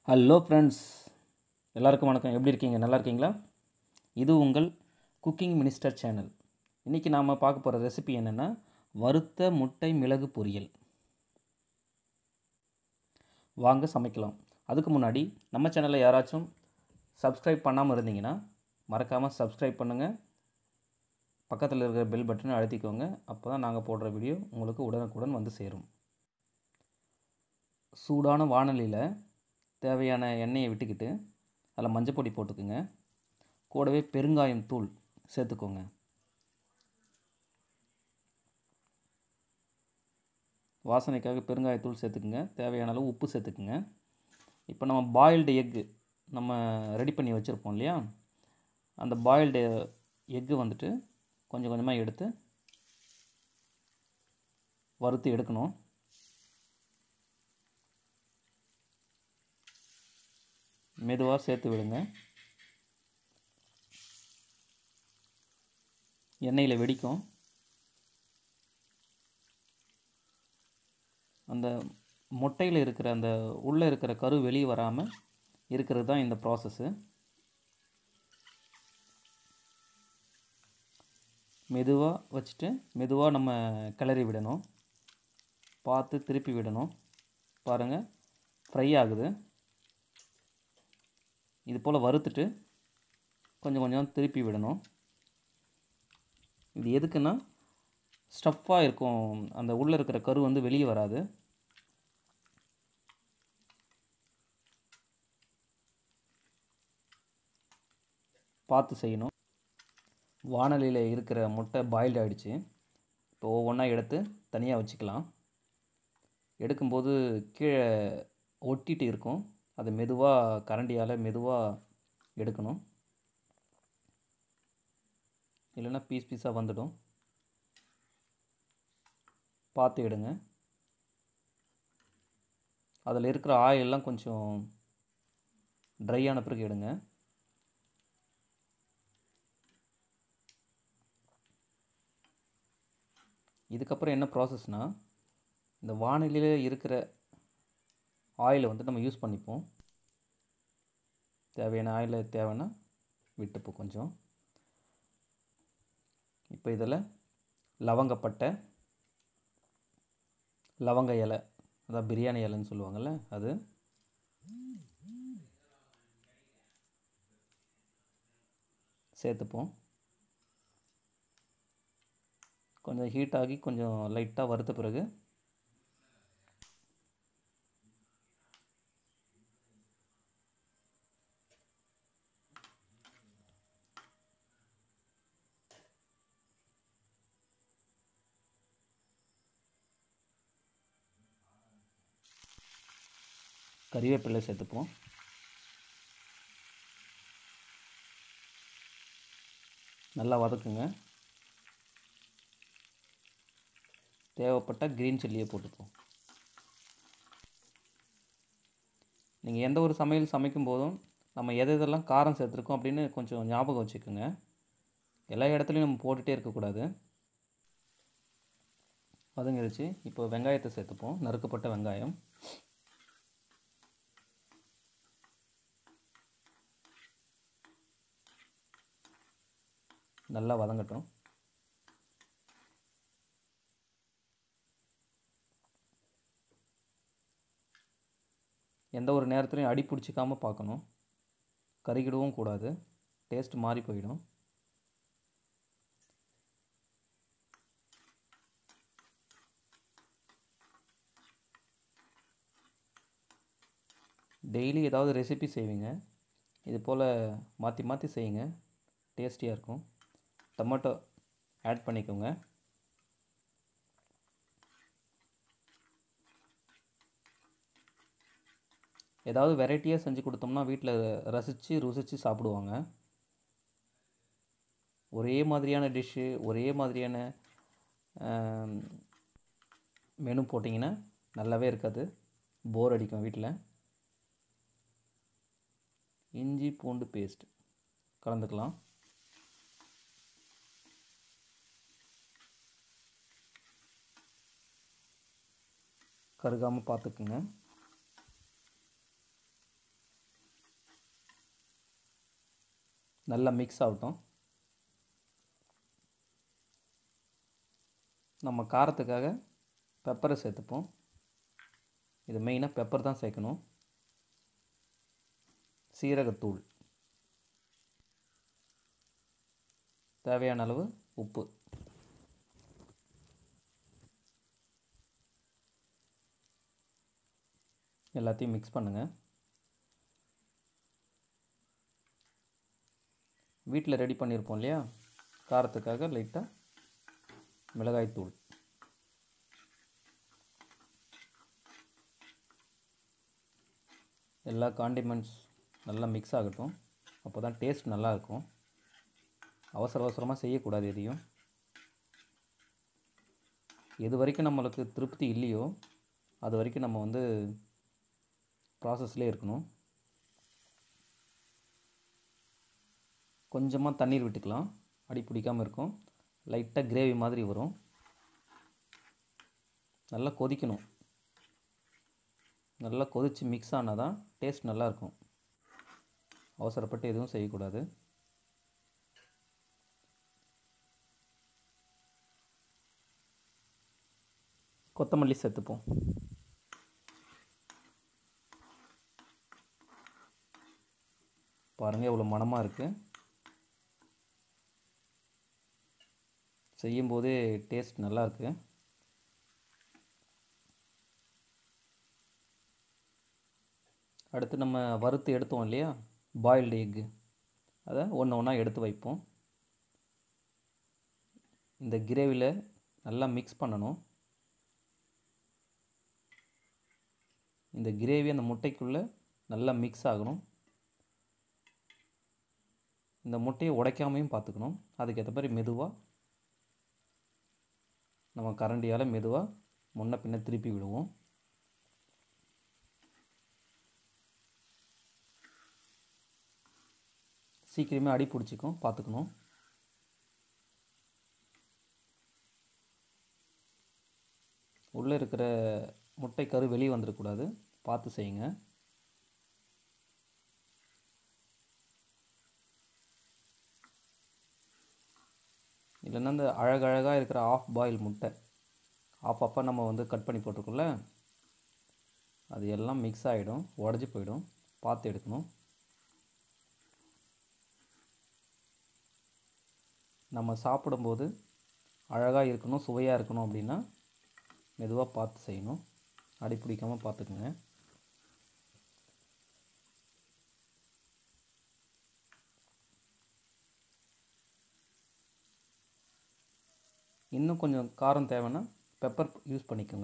hello friends எல்லாருக்கும் வணக்கம் எப்படி இருக்கீங்க நல்லா இருக்கீங்களா இது உங்கள் குக்கிங் மினிஸ்டர் சேனல் இன்றைக்கி நாம் பார்க்க போகிற ரெசிபி என்னென்னா வறுத்த முட்டை மிளகு பொரியல் வாங்க சமைக்கலாம் அதுக்கு முன்னாடி நம்ம சேனலில் யாராச்சும் சப்ஸ்கிரைப் பண்ணாமல் இருந்தீங்கன்னா மறக்காமல் சப்ஸ்கிரைப் பண்ணுங்கள் பக்கத்தில் இருக்கிற பெல் பட்டனை அழுத்திக்கோங்க அப்போ தான் நாங்கள் போடுற வீடியோ உங்களுக்கு உடனுக்குடன் வந்து சேரும் சூடான வானலியில் தேவையான எண்ணெயை விட்டுக்கிட்டு அதில் மஞ்சள் பொடி போட்டுக்குங்க கூடவே பெருங்காயம் தூள் சேர்த்துக்கோங்க வாசனைக்காக பெருங்காயத்தூள் சேர்த்துக்குங்க தேவையான அளவு உப்பு சேர்த்துக்குங்க இப்போ நம்ம பாயில்டு எக்கு நம்ம ரெடி பண்ணி வச்சுருப்போம் இல்லையா அந்த பாயில்டு எக்கு வந்துட்டு கொஞ்சம் கொஞ்சமாக எடுத்து வறுத்து எடுக்கணும் மெதுவாக சேர்த்து விடுங்க எண்ணெயில் வெடிக்கும் அந்த முட்டையில் இருக்கிற அந்த உள்ளே இருக்கிற கரு வெளியே வராமல் இருக்கிறது தான் இந்த ப்ராசஸ்ஸு மெதுவாக வச்சுட்டு மெதுவாக நம்ம கிளறி விடணும் பார்த்து திருப்பி விடணும் பாருங்கள் ஃப்ரை ஆகுது இது போல் வறுத்துட்டு கொஞ்சம் கொஞ்சம் திருப்பி விடணும் இது எதுக்குன்னா ஸ்டஃப்பாக இருக்கும் அந்த உள்ளே இருக்கிற கரு வந்து வெளியே வராது பார்த்து செய்யணும் வானலியில் இருக்கிற முட்டை பாயில்டு ஆகிடுச்சு இப்போ ஒவ்வொன்றா எடுத்து தனியாக வச்சுக்கலாம் எடுக்கும்போது கீழே ஒட்டிட்டு இருக்கும் அதை மெதுவாக கரண்டியால் மெதுவாக எடுக்கணும் இல்லைன்னா பீஸ் பீஸாக வந்துடும் பார்த்து எடுங்க அதில் இருக்கிற ஆயிலெல்லாம் கொஞ்சம் ட்ரை ஆன பிறகு எடுங்க இதுக்கப்புறம் என்ன ப்ராசஸ்னால் இந்த வானிலையில் இருக்கிற ஆயிலை வந்து நம்ம யூஸ் பண்ணிப்போம் தேவையான ஆயில் தேவைன்னா விட்டுப்போம் கொஞ்சம் இப்போ இதில் லவங்கப்பட்டை லவங்க இலை அதான் பிரியாணி இலைன்னு சொல்லுவாங்கள்ல அது சேர்த்துப்போம் கொஞ்சம் ஹீட் ஆகி கொஞ்சம் லைட்டாக வறுத்த பிறகு கறிவேப்பிலை சேர்த்துப்போம் நல்லா வதக்குங்க தேவைப்பட்ட க்ரீன் சில்லியை போட்டுப்போம் நீங்கள் எந்த ஒரு சமையல் சமைக்கும் போதும் நம்ம எது எதெல்லாம் காரம் சேர்த்துருக்கோம் அப்படின்னு கொஞ்சம் ஞாபகம் வச்சுக்கோங்க எல்லா இடத்துலையும் நம்ம போட்டுகிட்டே இருக்கக்கூடாது வதங்கிடுச்சு இப்போ வெங்காயத்தை சேர்த்துப்போம் நறுக்கப்பட்ட வெங்காயம் நல்லா வதங்கட்டும் எந்த ஒரு நேரத்துலையும் அடி பிடிச்சிக்காமல் பார்க்கணும் கருகிடவும் கூடாது டேஸ்ட் மாறி போயிடும் டெய்லி ஏதாவது ரெசிபி செய்வீங்க இது போல் மாற்றி மாற்றி செய்யுங்க டேஸ்டியாக இருக்கும் டொமேட்டோ ஆட் பண்ணிக்கோங்க ஏதாவது வெரைட்டியாக செஞ்சு கொடுத்தோம்னா வீட்டில் ரசித்து ருசித்து சாப்பிடுவாங்க ஒரே மாதிரியான டிஷ்ஷு ஒரே மாதிரியான மெனு போட்டிங்கன்னா நல்லாவே இருக்காது போர் அடிக்கும் வீட்டில் இஞ்சி பூண்டு பேஸ்ட் கலந்துக்கலாம் கருகாமல் பார்த்துக்குங்க நல்லா மிக்ஸ் ஆகட்டும் நம்ம காரத்துக்காக பெப்பரை சேர்த்துப்போம் இது மெயினாக பெப்பர் தான் சேர்க்கணும் சீரகத்தூள் தேவையான அளவு உப்பு எல்லாத்தையும் மிக்ஸ் பண்ணுங்கள் வீட்டில் ரெடி பண்ணியிருப்போம் இல்லையா காரத்துக்காக லைட்டாக மிளகாய்த்தூள் எல்லா காண்டிமெண்ட்ஸ் நல்லா மிக்ஸ் ஆகட்டும் அப்போ தான் டேஸ்ட் நல்லாயிருக்கும் அவசர அவசரமாக செய்யக்கூடாது எதையும் எது வரைக்கும் நம்மளுக்கு திருப்தி இல்லையோ அது வரைக்கும் நம்ம வந்து ப்ராசஸ்லேயே இருக்கணும் கொஞ்சமாக தண்ணீர் விட்டுக்கலாம் அடி பிடிக்காமல் இருக்கும் லைட்டாக கிரேவி மாதிரி வரும் நல்லா கொதிக்கணும் நல்லா கொதித்து மிக்ஸ் ஆனால் தான் டேஸ்ட் நல்லாயிருக்கும் அவசரப்பட்டு எதுவும் செய்யக்கூடாது கொத்தமல்லி சேர்த்துப்போம் பாருங்கள் எவ்வளோ மணமாக இருக்குது செய்யும்போதே டேஸ்ட் நல்லா இருக்குது அடுத்து நம்ம வறுத்து எடுத்தோம் இல்லையா பாயில்டு எக்கு அதை ஒன்று ஒன்றா எடுத்து வைப்போம் இந்த கிரேவியில் நல்லா மிக்ஸ் பண்ணணும் இந்த கிரேவி அந்த முட்டைக்குள்ளே நல்லா மிக்ஸ் ஆகணும் இந்த முட்டையை உடைக்காமையும் பார்த்துக்கணும் அதுக்கேற்ற மாதிரி மெதுவாக நம்ம கரண்டியால் மெதுவாக முன்ன பின்ன திருப்பி விடுவோம் சீக்கிரமே அடி பிடிச்சிக்கும் பார்த்துக்கணும் உள்ளே இருக்கிற முட்டை கரு வெளியே வந்துடக்கூடாது பார்த்து செய்யுங்க இல்லைன்னா இந்த அழகழகாக இருக்கிற ஆஃப் பாயில் முட்டை ஆஃப் ஆஃபாக நம்ம வந்து கட் பண்ணி போட்டிருக்கோம்ல அது எல்லாம் மிக்ஸ் ஆகிடும் உடஞ்சி போயிடும் பார்த்து எடுக்கணும் நம்ம சாப்பிடும்போது அழகாக இருக்கணும் சுவையாக இருக்கணும் அப்படின்னா மெதுவாக பார்த்து செய்யணும் அடி பிடிக்காமல் பார்த்துக்குங்க இன்னும் கொஞ்சம் காரம் தேவைன்னா பெப்பர் யூஸ் பண்ணிக்கோங்க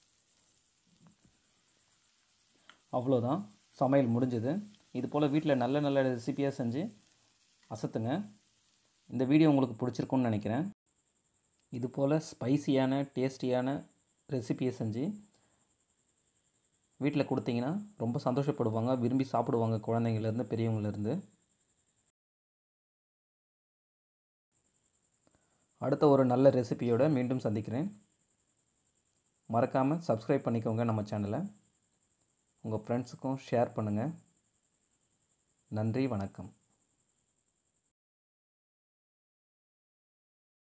அவ்வளோதான் சமையல் முடிஞ்சது இது போல் வீட்டில் நல்ல நல்ல ரெசிபியாக செஞ்சு அசத்துங்க இந்த வீடியோ உங்களுக்கு பிடிச்சிருக்குன்னு நினைக்கிறேன் இது போல் ஸ்பைசியான டேஸ்டியான ரெசிபியை செஞ்சு வீட்டில் கொடுத்தீங்கன்னா ரொம்ப சந்தோஷப்படுவாங்க விரும்பி சாப்பிடுவாங்க குழந்தைங்கள்லேருந்து பெரியவங்கலேருந்து அடுத்த ஒரு நல்ல ரெசிபியோட மீண்டும் சந்திக்கிறேன் மறக்காமல் சப்ஸ்கிரைப் பண்ணிக்கோங்க நம்ம சேனலை உங்கள் ஃப்ரெண்ட்ஸுக்கும் ஷேர் பண்ணுங்கள் நன்றி வணக்கம்